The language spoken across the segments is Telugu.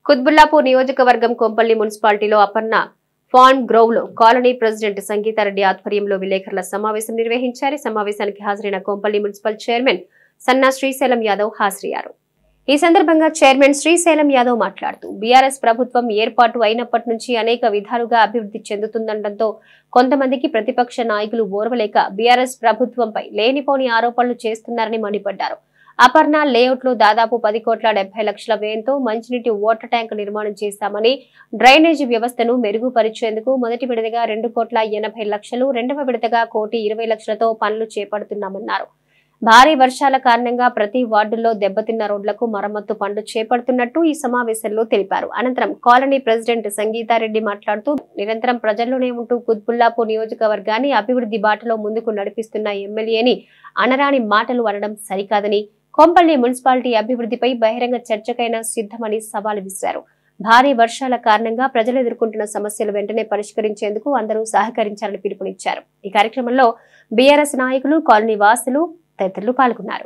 కుత్బుల్లాపూర్ నియోజకవర్గం కొంపల్లి మున్సిపాలిటీలో అపర్ణ ఫార్మ్ గ్రోవ్ లో కాలనీ ప్రెసిడెంట్ సంగీతారెడ్డి ఆధ్వర్యంలో విలేకరుల సమావేశం నిర్వహించారు ఈ సమావేశానికి హాజరైన కొంపల్లి మున్సిపల్ చైర్మన్ సన్నా శ్రీశైలం యాదవ్ హాజరయ్యారు ఈ సందర్భంగా చైర్మన్ శ్రీశైలం యాదవ్ మాట్లాడుతూ బీఆర్ఎస్ ప్రభుత్వం ఏర్పాటు అయినప్పటి నుంచి అనేక విధాలుగా అభివృద్ధి చెందుతుండటంతో కొంతమందికి ప్రతిపక్ష నాయకులు ఓర్వలేక బీఆర్ఎస్ ప్రభుత్వంపై లేనిపోని ఆరోపణలు చేస్తున్నారని మండిపడ్డారు అపర్ణ లేఅవుట్ లో దాదాపు పది కోట్ల డెబ్బై లక్షల వ్యయంతో మంచినీటి వాటర్ ట్యాంక్ నిర్మాణం చేశామని డ్రైనేజీ వ్యవస్థను మెరుగుపరిచేందుకు మొదటి విడతగా రెండు కోట్ల ఎనభై లక్షలు రెండవ విడతగా కోటి ఇరవై లక్షలతో పనులు చేపడుతున్నామన్నారు భారీ వర్షాల కారణంగా ప్రతి వార్డుల్లో దెబ్బతిన్న రోడ్లకు మరమ్మత్తు పనులు చేపడుతున్నట్టు ఈ సమావేశంలో తెలిపారు అనంతరం కాలనీ ప్రెసిడెంట్ సంగీతారెడ్డి మాట్లాడుతూ నిరంతరం ప్రజల్లోనే ఉంటూ కుత్బుల్లాపూర్ నియోజకవర్గాన్ని అభివృద్ధి బాటలో ముందుకు నడిపిస్తున్న ఎమ్మెల్యేని అనరాని మాటలు అనడం సరికాదని కొంపల్లి మున్సిపాలిటీ అభివృద్ధిపై బహిరంగ చర్చకైనా సిద్ధమని సవాల్ విసిరారు భారీ వర్షాల కారణంగా ప్రజలు ఎదుర్కొంటున్న సమస్యలు వెంటనే పరిష్కరించేందుకు అందరూ సహకరించాలని పిలుపునిచ్చారు ఈ కార్యక్రమంలో బీఆర్ఎస్ నాయకులు కాలనీ వాసులు తదితరులు పాల్గొన్నారు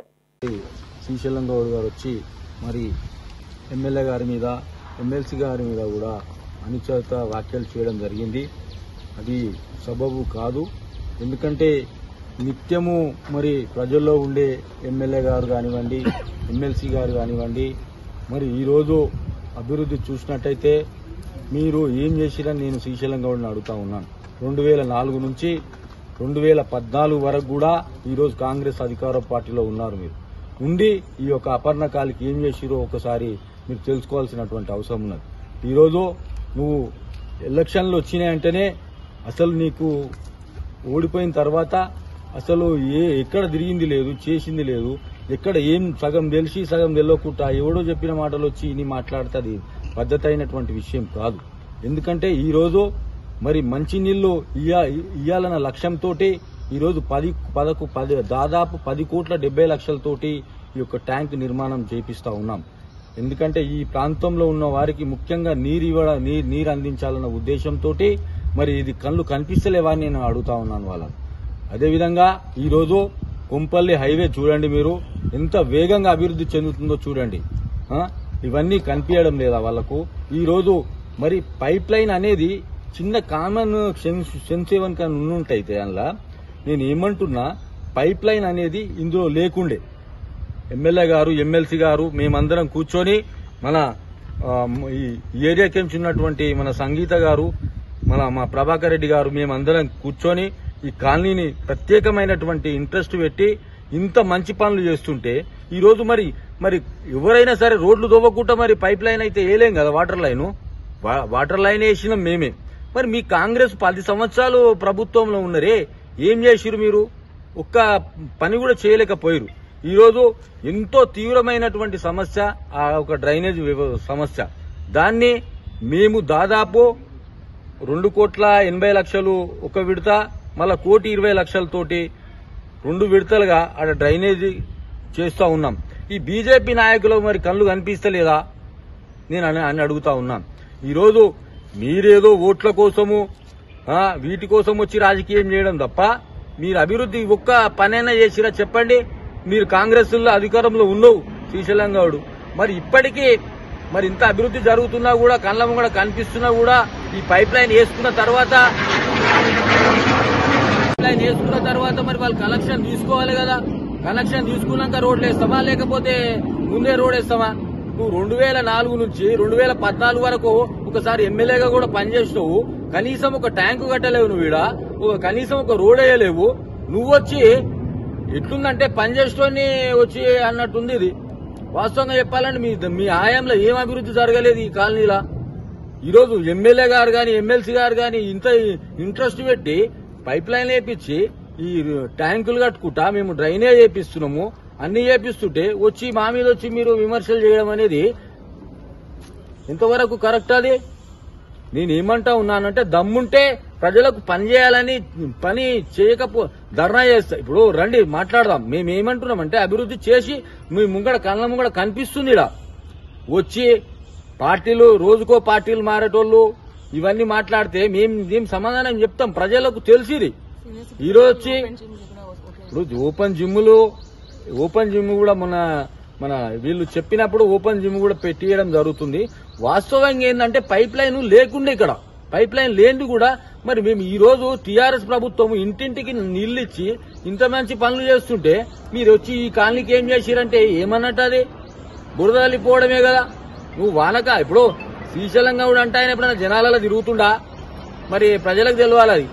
శ్రీశైలం గౌడ్ గారు వచ్చి మరి ఎమ్మెల్యే గారి మీద ఎమ్మెల్సీ గారి మీద కూడా అనుచిత వ్యాఖ్యలు చేయడం జరిగింది అది సబబు కాదు ఎందుకంటే నిత్యము మరి ప్రజల్లో ఉండే ఎమ్మెల్యే గారు కానివ్వండి ఎమ్మెల్సీ గారు కానివ్వండి మరి ఈరోజు అభివృద్ధి చూసినట్టయితే మీరు ఏం చేసిరని నేను శ్రీశైలం గౌడ్ని అడుగుతా ఉన్నాను రెండు వేల నాలుగు నుంచి రెండు వేల పద్నాలుగు వరకు కూడా ఈరోజు కాంగ్రెస్ అధికార పార్టీలో ఉన్నారు మీరు ఉండి ఈ యొక్క అపర్ణకాలకి ఏం చేసిరో ఒకసారి మీరు తెలుసుకోవాల్సినటువంటి అవసరం ఉన్నది ఈరోజు నువ్వు ఎలక్షన్లు వచ్చినాయంటేనే అసలు నీకు ఓడిపోయిన తర్వాత అసలు ఏ ఎక్కడ తిరిగింది లేదు చేసింది లేదు ఎక్కడ ఏం సగం తెలిసి సగం తెలియకుండా ఎవడో చెప్పిన మాటలు వచ్చి నీ మాట్లాడితే అది పద్ధతి అయినటువంటి విషయం కాదు ఎందుకంటే ఈ రోజు మరి మంచినీళ్లు ఇయ్య- ఇయ్యాలన్న లక్ష్యంతో ఈరోజు పది పదకు పది దాదాపు పది కోట్ల డెబ్బై లక్షలతోటి ఈ యొక్క ట్యాంక్ నిర్మాణం చేపిస్తా ఉన్నాం ఎందుకంటే ఈ ప్రాంతంలో ఉన్న వారికి ముఖ్యంగా నీరు ఇవ్వ నీ- నీరు అందించాలన్న ఉద్దేశంతో మరి ఇది కళ్ళు కనిపిస్తలేవా అని నేను అడుగుతా ఉన్నాను వాళ్ళని అదేవిధంగా ఈరోజు కొంపల్లి హైవే చూడండి మీరు ఎంత వేగంగా అభివృద్ధి చెందుతుందో చూడండి ఆ? ఇవన్నీ కనిపించడం లేదా వాళ్లకు ఈ రోజు మరి పైప్ లైన్ అనేది చిన్న కామన్ సెన్స్ ఏమని కానీ ఉన్నట్టయితే అందులో నేను ఏమంటున్నా పైప్ లైన్ అనేది ఇందులో లేకుండే ఎమ్మెల్యే గారు ఎమ్మెల్సీ గారు మేమందరం కూర్చొని మన ఆ, ఈ ఏరియాకి నుంచి ఉన్నటువంటి మన సంగీత గారు మన మా ప్రభాకర్ రెడ్డి గారు మేమందరం కూర్చొని ఈ కాలనీని ప్రత్యేకమైనటువంటి ఇంట్రెస్ట్ పెట్టి ఇంత మంచి పనులు చేస్తుంటే ఈ రోజు మరి మరి ఎవరైనా సరే రోడ్లు దోవకుండా మరి పైప్ లైన్ అయితే వేయలేం కదా వాటర్ లైన్ వాటర్ లైన్ వేసినాం మేమే మరి మీ కాంగ్రెస్ పది సంవత్సరాలు ప్రభుత్వంలో ఉన్నరే ఏం చేసిరు మీరు ఒక్క పని కూడా చేయలేకపోయారు ఈ రోజు ఎంతో తీవ్రమైనటువంటి సమస్య ఆ ఒక డ్రైనేజ్ వ్యవ- సమస్య దాన్ని మేము దాదాపు రెండు కోట్ల ఎనభై లక్షలు ఒక విడత మళ్ళా కోటి ఇరవై లక్షలతోటి రెండు విడతలుగా ఆడ డ్రైనేజీ చేస్తా ఉన్నాం ఈ బీజేపీ నాయకులు మరి కళ్ళు కనిపిస్తలేదా నేను అని అని అడుగుతా ఉన్నాను ఈరోజు మీరేదో ఓట్ల కోసము ఆ, వీటి కోసం వచ్చి రాజకీయం చేయడం తప్ప మీరు అభివృద్ధి ఒక్క పనైనా చేసిరా చెప్పండి మీరు కాంగ్రెస్ అధికారంలో ఉన్నావు శ్రీశైలం గౌడ్ మరి ఇప్పటికీ మరి ఇంత అభివృద్ధి జరుగుతున్నా కూడా కళ్ళ కూడా కనిపిస్తున్నా కూడా ఈ పైప్ లైన్ వేసుకున్న తర్వాత పైప్ లైన్ వేసుకున్న తర్వాత మరి వాళ్ళు కలెక్షన్ తీసుకోవాలి కదా కలెక్షన్ తీసుకున్నాక రోడ్లు వేస్తామా లేకపోతే ముందే రోడ్ వేస్తామా నువ్వు రెండు వేల నాలుగు నుంచి రెండు వేల పద్నాలుగు వరకు ఒకసారి ఎమ్మెల్యేగా కూడా పనిచేసినావు కనీసం ఒక ట్యాంకు కట్టలేవు నువ్వు ఈడ ఒక కనీసం ఒక రోడ్ వేయలేవు నువ్వు వచ్చి ఎట్లుందంటే పనిచేసుకొని వచ్చి అన్నట్టుంది ఇది వాస్తవంగా చెప్పాలంటే మీ మీ ఆయంలో ఏం అభివృద్ధి జరగలేదు ఈ కాలనీలా ఈరోజు ఎమ్మెల్యే గారు కానీ ఎమ్మెల్సీ గారు కానీ ఇంత ఇంట్రెస్ట్ పెట్టి పైప్ లైన్ వేపించి ఈ ట్యాంకులు కట్టుకుంటా మేము డ్రైనేజ్ వేపిస్తున్నాము అన్ని చేపిస్తుంటే వచ్చి మా మీద వచ్చి మీరు విమర్శలు చేయడం అనేది ఎంతవరకు కరెక్ట్ అది నేను ఏమంటా ఉన్నానంటే దమ్ముంటే ప్రజలకు పని చేయాలని పని చేయకపో ధర్నా చేస్తా ఇప్పుడు రండి మాట్లాడదాం మేము ఏమంటున్నామంటే అభివృద్ధి చేసి మీ ముంగడ కళ్ళ ముంగడ కనిపిస్తుంది ఇడ వచ్చి పార్టీలు రోజుకో పార్టీలు మారేటోళ్ళు ఇవన్నీ మాట్లాడితే మేము మేము సమాధానం చెప్తాం ప్రజలకు తెలిసిది ఈరోజు వచ్చి ఇప్పుడు ఓపెన్ జిమ్లు ఓపెన్ జిమ్ కూడా మొన్న మన వీళ్ళు చెప్పినప్పుడు ఓపెన్ జిమ్ కూడా పెట్టియడం జరుగుతుంది వాస్తవంగా ఏంటంటే పైప్ లైన్ లేకుండే ఇక్కడ పైప్ లైన్ లేనిది కూడా మరి మేము ఈ రోజు టీఆర్ఎస్ ప్రభుత్వం ఇంటింటికి నీళ్లు ఇచ్చి ఇంత మంచి పనులు చేస్తుంటే మీరు వచ్చి ఈ కాలనీకి ఏం చేసిరంటే ఏమన్నట్టు అది బురద తల్లిపోవడమే కదా నువ్వు వానక ఇప్పుడు శ్రీశైలం గౌడ్ అంటే ఆయన ఎప్పుడైనా జనాలలో తిరుగుతుండా మరి ప్రజలకు తెలియాలి అది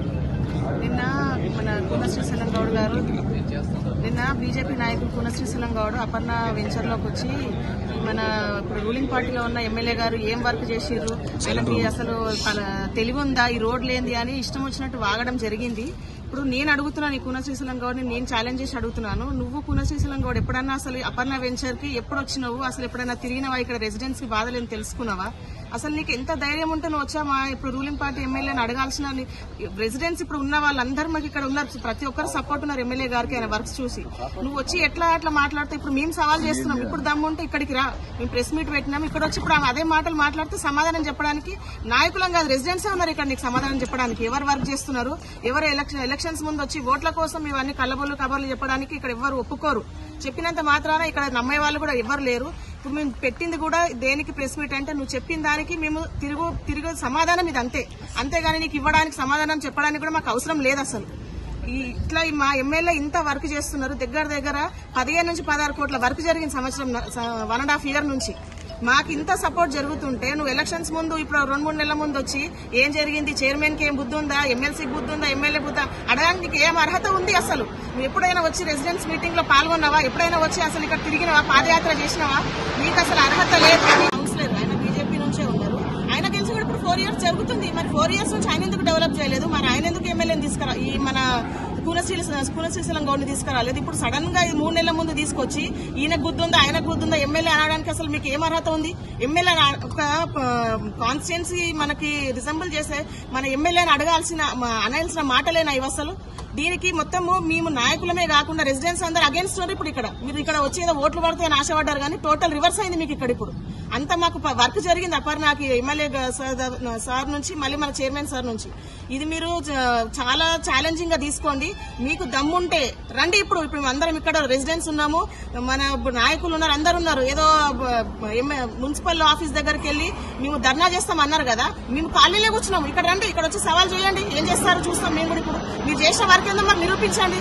నిన్న మన కూన శ్రీశైలం గౌడ్ గారు నిన్న బీజేపీ నాయకులు కూన శ్రీశైలం గౌడ్ అపర్ణ వెంచర్లోకి వచ్చి మన ఇప్పుడు రూలింగ్ పార్టీలో ఉన్న ఎమ్మెల్యే గారు ఏం వర్క్ చేసిర్రు ఆయనకి అసలు తన తెలివి ఉందా ఈ రోడ్ లేంది అని ఇష్టం వచ్చినట్టు వాగడం జరిగింది ఇప్పుడు నేను అడుగుతున్నాను ఈ కూన శ్రీశైలం గౌడ్ని నేను ఛాలెంజ్ చేసి అడుగుతున్నాను నువ్వు కూన శ్రీశైలం గౌడ్ ఎప్పుడన్నా అసలు అపర్ణ వెంచర్ కి ఎప్పుడు వచ్చినావు అసలు ఎప్పుడైనా తిరిగినావా ఇక్కడ రెసిడెన్స్ కి బాధలేని తెలుసుకున్నావా అసలు నీకు ఎంత ధైర్యం ఉంటే నువ్వు వచ్చామా ఇప్పుడు రూలింగ్ పార్టీ ఎమ్మెల్యేని అడగాల్సిన నీ- రెసిడెన్స్ ఇప్పుడు ఉన్న వాళ్ళందరూ మాకు ఇక్కడ ఉన్నారు ప్రతి ఒక్కరు సపోర్ట్ ఉన్నారు ఎమ్మెల్యే గారికి ఆయన వర్క్స్ చూసి నువ్వు వచ్చి ఎట్లా అట్లా మాట్లాడితే ఇప్పుడు మేము సవాల్ చేస్తున్నాం ఇప్పుడు దమ్ము ఉంటే ఇక్కడికి రా మేము ప్రెస్ మీట్ పెట్టినాం ఇక్కడ వచ్చి ఇప్పుడు ఆమె అదే మాటలు మాట్లాడితే సమాధానం చెప్పడానికి నాయకులం కాదు రెసిడెన్సే ఉన్నారు ఇక్కడ నీకు సమాధానం చెప్పడానికి ఎవరు వర్క్ చేస్తున్నారు ఎవరు ఎలక్షన్ ఎలక్షన్స్ ముందు వచ్చి ఓట్ల కోసం ఇవన్నీ కళ్ళబొల్లు కబర్లు చెప్పడానికి ఇక్కడ ఎవరు ఒప్పుకోరు చెప్పినంత మాత్రాన ఇక్కడ నమ్మే వాళ్ళు కూడా ఎవరు లేరు ఇప్పుడు మేము పెట్టింది కూడా దేనికి ప్రెస్ మీట్ అంటే నువ్వు చెప్పిన దానికి మేము తిరుగు తిరుగు సమాధానం ఇది అంతే అంతేగాని నీకు ఇవ్వడానికి సమాధానం చెప్పడానికి కూడా మాకు అవసరం లేదు అసలు ఈ ఇట్లా ఈ మా ఎమ్మెల్యే ఇంత వర్క్ చేస్తున్నారు దగ్గర దగ్గర పదిహేను నుంచి పదహారు కోట్ల వర్క్ జరిగింది సంవత్సరం వన్ అండ్ హాఫ్ ఇయర్ నుంచి మాకు ఇంత సపోర్ట్ జరుగుతుంటే నువ్వు ఎలక్షన్స్ ముందు ఇప్పుడు రెండు మూడు నెలల ముందు వచ్చి ఏం జరిగింది చైర్మన్ కి ఏం బుద్ధి ఉందా ఎమ్మెల్సీ బుద్ధి ఉందా ఎమ్మెల్యే బుద్ధా అడగడానికి నీకు ఏం అర్హత ఉంది అసలు నువ్వు ఎప్పుడైనా వచ్చి రెసిడెన్స్ మీటింగ్ లో పాల్గొన్నావా ఎప్పుడైనా వచ్చి అసలు ఇక్కడ తిరిగినవా పాదయాత్ర చేసినావా నీకు అసలు అర్హత లేదు కౌన్సిలర్ ఆయన బీజేపీ నుంచే ఉన్నారు ఆయన గెలిచి కూడా ఇప్పుడు ఫోర్ ఇయర్స్ జరుగుతుంది మరి ఫోర్ ఇయర్స్ నుంచి ఆయన ఎందుకు డెవలప్ చేయలేదు మరి ఆయన ఎందుకు ఎమ్మెల్యేని తీసుకురా ఈ మన కూనశ్రీ కూనశ్రీశైలం గౌడ్ని తీసుకురాలేదు ఇప్పుడు సడన్ గా ఈ మూడు నెలల ముందు తీసుకొచ్చి ఈయన గుర్తుందా ఆయన గుర్తుందా ఎమ్మెల్యే అనడానికి అసలు మీకు ఏం అర్హత ఉంది ఎమ్మెల్యే ఒక కాన్స్టిట్యున్సీ మనకి రిజంబుల్ చేసే మన ఎమ్మెల్యేని అడగాల్సిన మ- అనాల్సిన మాటలేనా ఇవి అసలు దీనికి మొత్తము మేము నాయకులమే కాకుండా రెసిడెన్స్ అందరు అగేన్స్ట్ ఉన్నారు ఇప్పుడు ఇక్కడ మీరు ఇక్కడ వచ్చి ఏదో ఓట్లు పడతాయని ఆశపడ్డారు కానీ టోటల్ రివర్స్ అయింది మీకు ఇక్కడ ఇప్పుడు అంత మాకు ప- వర్క్ జరిగింది అపర్ణకి ఎమ్మెల్యే గ- సార్ ద- సార్ నుంచి మళ్ళీ మన చైర్మన్ సార్ నుంచి ఇది మీరు చ- చాలా ఛాలెంజింగ్ గా తీసుకోండి మీకు దమ్ముంటే రండి ఇప్పుడు ఇప్పుడు మేము అందరం ఇక్కడ రెసిడెన్స్ ఉన్నాము మన బ- నాయకులు ఉన్నారు అందరు ఉన్నారు ఏదో బ- బ- ఎమ్మె- మున్సిపల్ ఆఫీస్ దగ్గరికి వెళ్ళి మేము ధర్నా చేస్తాం అన్నారు కదా మేము కాలనీలో కూర్చున్నాము ఇక్కడ రండి ఇక్కడ వచ్చి సవాల్ చేయండి ఏం చేస్తారో చూస్తాం మేము కూడా ఇప్పుడు మీరు చేసిన వర్క్ ఏందో మరి నిరూపించండి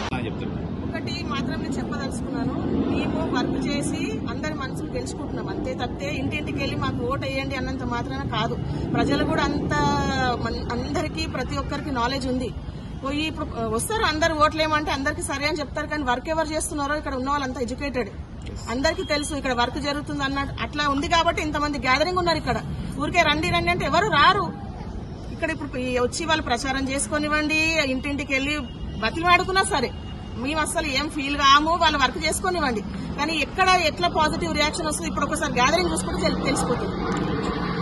ఒకటి మాత్రం నేను చెప్పదలుచుకున్నాను మేము వర్క్ చేసి అందరి మనసులు గెలుచుకుంటున్నాం అంతే తప్పితే ఇంటింటికి వెళ్ళి మాకు ఓట్ వేయండి అన్నంత మాత్రాన కాదు ప్రజలు కూడా అంత మన్- అందరికీ ప్రతి ఒక్కరికి నాలెడ్జ్ ఉంది పోయి ఇప్పుడు ఆ, వస్తారు అందరు ఓట్లు ఏమంటే అందరికి సరే అని చెప్తారు కానీ వర్క్ ఎవరు చేస్తున్నారో ఇక్కడ ఉన్న వాళ్ళంతా ఎడ్యుకేటెడ్ అందరికీ తెలుసు ఇక్కడ వర్క్ జరుగుతుంది అన్నట్టు అట్లా ఉంది కాబట్టి ఇంతమంది గ్యాదరింగ్ ఉన్నారు ఇక్కడ ఊరికే రండి రండి అంటే ఎవరు రారు ఇక్కడ ఇప్పుడు ఈ వచ్చి వాళ్ళు ప్రచారం చేసుకొనివ్వండి ఇంటింటికి వెళ్ళి బతిలాడుకున్నా సరే మేము అసలు ఏం ఫీల్ కాము వాళ్ళు వర్క్ చేసుకొనివ్వండి కానీ ఎక్కడ ఎట్లా పాజిటివ్ రియాక్షన్ వస్తుంది ఇప్పుడు ఒకసారి గ్యాదరింగ్ చూసుకుంటే తెలి- తెలిసిపోతుంది